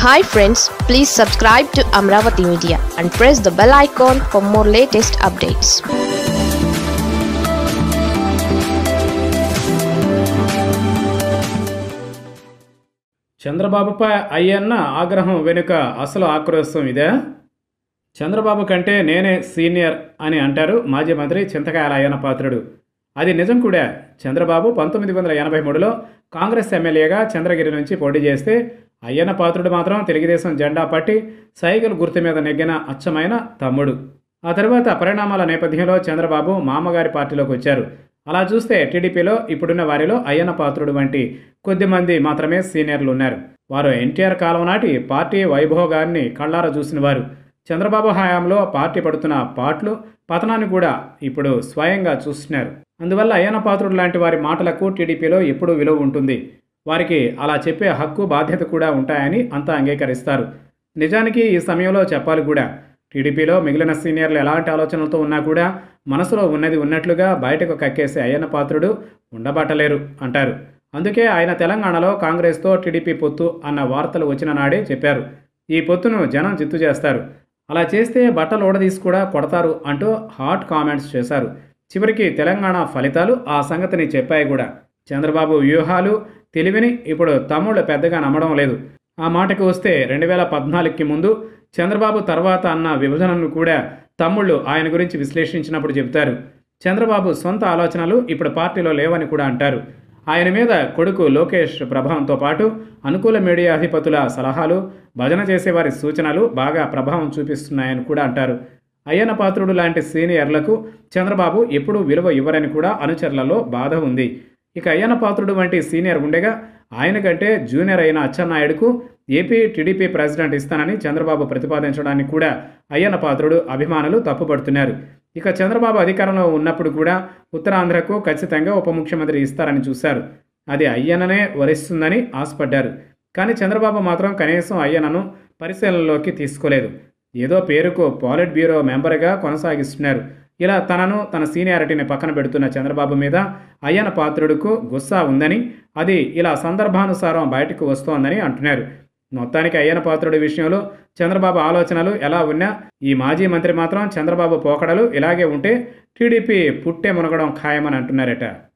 hi friends please subscribe to Amaravati media and press the bell icon for more latest updates చంద్రబాబుపై అయ్యన్న ఆగ్రహం వెనుక అసలు ఆక్రోశం ఇదే చంద్రబాబు కంటే నేనే సీనియర్ అని అంటారు మాజీ మంత్రి చింతకాయల అయ్యన్న పాత్రుడు అది నిజం కూడా చంద్రబాబు పంతొమ్మిది వందల ఎనభై మూడులో కాంగ్రెస్ ఎమ్మెల్యేగా చంద్రగిరి నుంచి పోటీ చేస్తే అయ్యన్న పాత్రుడు మాత్రం తెలుగుదేశం జెండా పట్టి సైకిల్ గుర్తు మీద నెగ్గిన అచ్చమైన తమ్ముడు ఆ తర్వాత పరిణామాల నేపథ్యంలో చంద్రబాబు మామగారి పార్టీలోకి వచ్చారు అలా చూస్తే టీడీపీలో ఇప్పుడున్న వారిలో అయ్యన్న పాత్రుడు వంటి కొద్దిమంది మాత్రమే సీనియర్లు ఉన్నారు వారు ఎన్టీఆర్ కాలం నాటి పార్టీ వైభోగాన్ని కళ్ళారా చూసిన వారు చంద్రబాబు హయాంలో పార్టీ పడుతున్న పాటలు పతనాన్ని కూడా ఇప్పుడు స్వయంగా చూస్తున్నారు అందువల్ల అయ్యన్న పాత్రుడు లాంటి వారి మాటలకు టీడీపీలో ఎప్పుడూ విలువ ఉంటుంది వారికి అలా చెప్పే హక్కు బాధ్యత కూడా ఉంటాయని అంతా అంగీకరిస్తారు నిజానికి ఈ సమయంలో చెప్పాలి కూడా టీడీపీలో మిగిలిన సీనియర్లు ఎలాంటి ఆలోచనలతో ఉన్నా కూడా మనసులో ఉన్నది ఉన్నట్లుగా బయటకు కక్కేసే అయ్యన్న పాత్రుడు ఉండబట్టలేరు అంటారు అందుకే ఆయన తెలంగాణలో కాంగ్రెస్తో టీడీపీ పొత్తు అన్న వార్తలు వచ్చిన నాడే చెప్పారు ఈ పొత్తును జనం చిత్తు చేస్తారు అలా చేస్తే బట్టలు ఓడదీసి కూడా కొడతారు అంటూ హాట్ కామెంట్స్ చేశారు చివరికి తెలంగాణ ఫలితాలు ఆ సంగతిని చెప్పాయి కూడా చంద్రబాబు వ్యూహాలు తెలివిని ఇప్పుడు తమ్ముళ్ళు పెద్దగా నమ్మడం లేదు ఆ మాటకి వస్తే రెండు వేల పద్నాలుగుకి ముందు చంద్రబాబు తర్వాత అన్న విభజనను కూడా తమ్ముళ్ళు ఆయన గురించి విశ్లేషించినప్పుడు చెబుతారు చంద్రబాబు సొంత ఆలోచనలు ఇప్పుడు పార్టీలో లేవని కూడా అంటారు ఆయన మీద కొడుకు లోకేష్ ప్రభావంతో పాటు అనుకూల మీడియా అధిపతుల సలహాలు భజన చేసేవారి సూచనలు బాగా ప్రభావం చూపిస్తున్నాయని కూడా అంటారు అయ్యన్న పాత్రుడు లాంటి సీనియర్లకు చంద్రబాబు ఎప్పుడూ విలువ ఇవ్వరని కూడా అనుచరులలో బాధ ఉంది ఇక అయ్యన్న పాత్రుడు వంటి సీనియర్ ఉండగా ఆయన కంటే జూనియర్ అయిన అచ్చెన్నాయుడుకు ఏపీ టీడీపీ ప్రెసిడెంట్ ఇస్తానని చంద్రబాబు ప్రతిపాదించడానికి కూడా అయ్యన్న పాత్రుడు అభిమానులు తప్పుపడుతున్నారు ఇక చంద్రబాబు అధికారంలో ఉన్నప్పుడు కూడా ఉత్తరాంధ్రకు ఖచ్చితంగా ఉప ముఖ్యమంత్రి ఇస్తారని చూశారు అది అయ్యననే వరిస్తుందని ఆశపడ్డారు కానీ చంద్రబాబు మాత్రం కనీసం అయ్యనను పరిశీలనలోకి తీసుకోలేదు ఏదో పేరుకు పాలిట్ బ్యూరో మెంబర్గా కొనసాగిస్తున్నారు ఇలా తనను తన సీనియారిటీని పక్కన పెడుతున్న చంద్రబాబు మీద అయ్యన పాత్రుడుకు గుస్సా ఉందని అది ఇలా సందర్భానుసారం బయటకు వస్తోందని అంటున్నారు మొత్తానికి అయ్యన పాత్రుడి విషయంలో చంద్రబాబు ఆలోచనలు ఎలా ఉన్నా ఈ మాజీ మంత్రి మాత్రం చంద్రబాబు పోకడలు ఇలాగే ఉంటే టీడీపీ పుట్టే మునగడం ఖాయమని అంటున్నారట